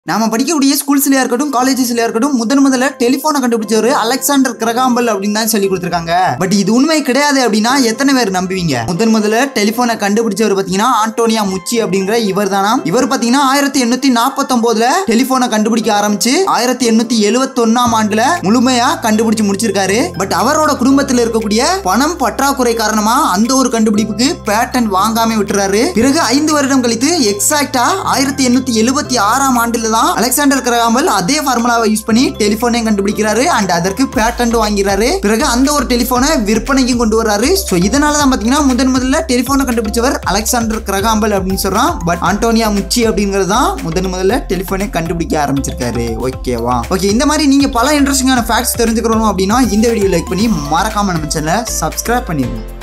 நாம படிக்கக்கூடிய ஸ்கூல்ஸ்லயா இருக்கட்டும் காலேஜஸ்லயா இருக்கட்டும் முதன் முதல்ல டெலிபோனை கண்டுபிடிச்சவர் அலெக்சாண்டர் கிரகாம்பல் அப்படின்னு தான் சொல்லி கொடுத்துருக்காங்க பட் இது உண்மை கிடையாது அப்படின்னா எத்தனை பேர் நம்புவீங்க முதன் முதல்ல டெலிபோனை கண்டுபிடிச்சவர் பாத்தீங்கன்னா ஆண்டோனியா முச்சி அப்படிங்கிற இவர் தானா இவர் பாத்தீங்கன்னா ஆயிரத்தி எண்ணூத்தி நாற்பத்தி ஒன்பதுல டெலிபோனை கண்டுபிடிக்க ஆரம்பிச்சு ஆயிரத்தி எண்ணூத்தி எழுவத்தி ஒன்னாம் ஆண்டுல முழுமையா கண்டுபிடிச்சு முடிச்சிருக்காரு பட் அவரோட குடும்பத்தில் இருக்கக்கூடிய பணம் பற்றாக்குறை காரணமா அந்த ஒரு கண்டுபிடிப்புக்கு பேட்டன் வாங்காம விட்டுறாரு பிறகு ஐந்து வருடம் கழித்து எக்ஸாக்டா ஆயிரத்தி எண்ணூத்தி எழுபத்தி ஆறாம் ஆண்டுல தான் அலெக்சாண்டர் கிரகாம்பல் அதே ஃபார்முலாவை யூஸ் பண்ணி டெலிபோனையும் கண்டுபிடிக்கிறாரு அண்ட் அதற்கு பேட்டன்ட் வாங்கிறாரு பிறகு அந்த ஒரு டெலிபோனை விற்பனைக்கும் கொண்டு வராரு ஸோ இதனால தான் பாத்தீங்கன்னா முதன் முதல்ல டெலிபோனை கண்டுபிடிச்சவர் அலெக்சாண்டர் கிரகாம்பல் அப்படின்னு சொல்றான் பட் ஆண்டோனியா முச்சி அப்படிங்கிறது தான் முதன் முதல்ல டெலிபோனை கண்டுபிடிக்க ஆரம்பிச்சிருக்காரு ஓகேவா ஓகே இந்த மாதிரி நீங்க பல இன்ட்ரெஸ்டிங்கான ஃபேக்ட்ஸ் தெரிஞ்சுக்கணும் அப்படின்னா இந்த வீடியோ லைக் பண்ணி மறக்காம நம்ம சேனலை சப்ஸ்கிரைப் பண்ணிடுங்க